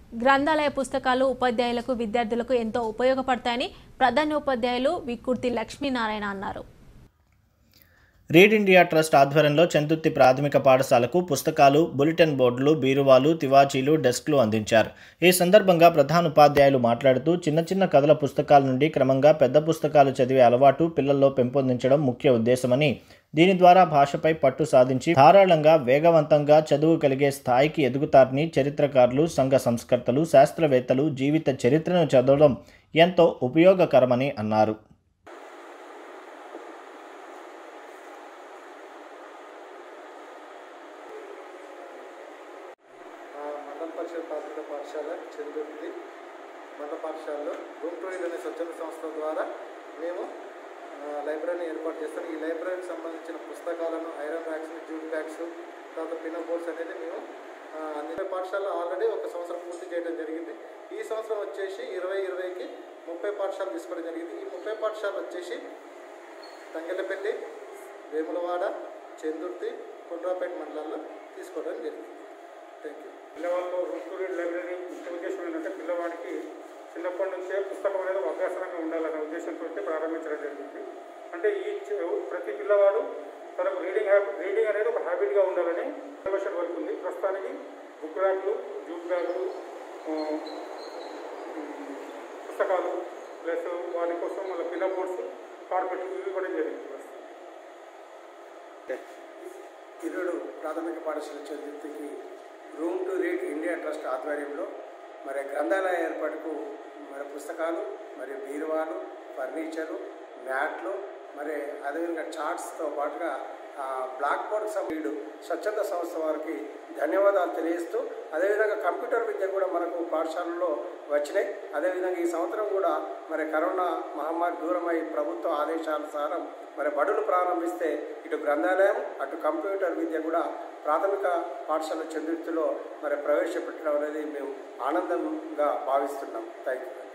గ్రంథాలయ పుస్తకాలు ఉపాధ్యాయులకు విద్యార్థులకు ఎంతో ఉపయోగపడతాయని ప్రధానోపాధ్యాయులు విక్కుర్తి లక్ష్మీనారాయణ అన్నారు రీడ్ ఇండియా ట్రస్ట్ ఆధ్వర్యంలో చందుర్తి ప్రాథమిక పాఠశాలకు పుస్తకాలు బులెటిన్ బోర్డులు బీరువాలు తివాచీలు డెస్క్లు అందించారు ఈ సందర్భంగా ప్రధాన ఉపాధ్యాయులు మాట్లాడుతూ చిన్న చిన్న కథల పుస్తకాల నుండి క్రమంగా పెద్ద పుస్తకాలు చదివే అలవాటు పిల్లల్లో పెంపొందించడం ముఖ్య ఉద్దేశమని దీని ద్వారా భాషపై పట్టు సాధించి ధారాళంగా వేగవంతంగా చదువు కలిగే స్థాయికి ఎదుగుతారని చరిత్రకారులు సంఘ సంస్కర్తలు శాస్త్రవేత్తలు జీవిత చరిత్రను చదవడం ఎంతో ఉపయోగకరమని అన్నారు ఆ మండల పరిషత్ ప్రాథమిక పాఠశాల చందుర్తి మండల పాఠశాలలో రూమ్ టూ అనే స్వచ్ఛంద సంస్థ ద్వారా మేము ఆ, లైబ్రరీని ఏర్పాటు చేస్తాం ఈ లైబ్రరీకి సంబంధించిన పుస్తకాలను ఐరన్ బ్యాగ్స్ జూట్ బ్యాగ్స్ తర్వాత పిన్ బోర్డ్స్ అనేది మేము ఆ, అన్ని పాఠశాలలో ఆల్రెడీ ఒక సంవత్సరం పూర్తి చేయడం జరిగింది ఈ సంవత్సరం వచ్చేసి ఇరవై ఇరవైకి ముప్పై పాఠశాలలు తీసుకోవడం జరిగింది ఈ ముప్పై పాఠశాలలు వచ్చేసి తంగెలపల్లి వేములవాడ చందుర్తి కుండ్రాపేట మండలాల్లో తీసుకోవడం జరిగింది థ్యాంక్ యూ పిల్లవాళ్ళు రూపురీ లైబ్రరీ ముఖ్య ఉద్దేశం ఏంటంటే పిల్లవాడికి చిన్నప్పటి నుంచే పుస్తకం అనేది ఒక అభ్యాసనంగా ఉండాలనే ఉద్దేశంతో ప్రారంభించడం జరిగింది అంటే ఈ చ- ప్రతి పిల్లవాడు తనకు రీడింగ్ హ్యాబిట్ రీడింగ్ అనేది ఒక హ్యాబిట్గా ఉండాలని సిలబస్ వరకు ఉంది ప్రస్తుతానికి బుక్ బ్యాగులు జూట్ బ్యాగులు ఆ, ఉమ్, పుస్తకాలు ప్లస్ వాటి కోసం మళ్ళీ పిల్ల బోర్డ్స్ కార్పెట్ ఇవి ఇవ్వడం జరిగింది ప్రస్తుతం ఇరుడు ప్రాథమిక పాఠశాల చతుర్థికి Room to Read India Trust ఆధ్వర్యంలో మరి గ్రంథాలయ ఏర్పాటుకు మరి పుస్తకాలు మరి బీరువాలు ఫర్నిచరు మ్యాట్లు మరి అదేవిధంగా చార్ట్స్తో పాటుగా ఆ, బ్లాక్ బోర్డ్ సభ్యుడు స్వచ్ఛంద సంస్థ వారికి ధన్యవాదాలు తెలియజేస్తూ అదేవిధంగా కంప్యూటర్ విద్య కూడా మనకు పాఠశాలలో వచ్చినాయి అదేవిధంగా ఈ సంవత్సరం కూడా మరి కరోనా మహమ్మారి దూరమై ప్రభుత్వ ఆదేశానుసారం మరి బడులు ప్రారంభిస్తే ఇటు గ్రంథాలయం అటు కంప్యూటర్ విద్య కూడా ప్రాథమిక పాఠశాల చంద్రుతిలో మరి ప్రవేశపెట్టడం అనేది మేము ఆనందంగా భావిస్తున్నాం థ్యాంక్ యూ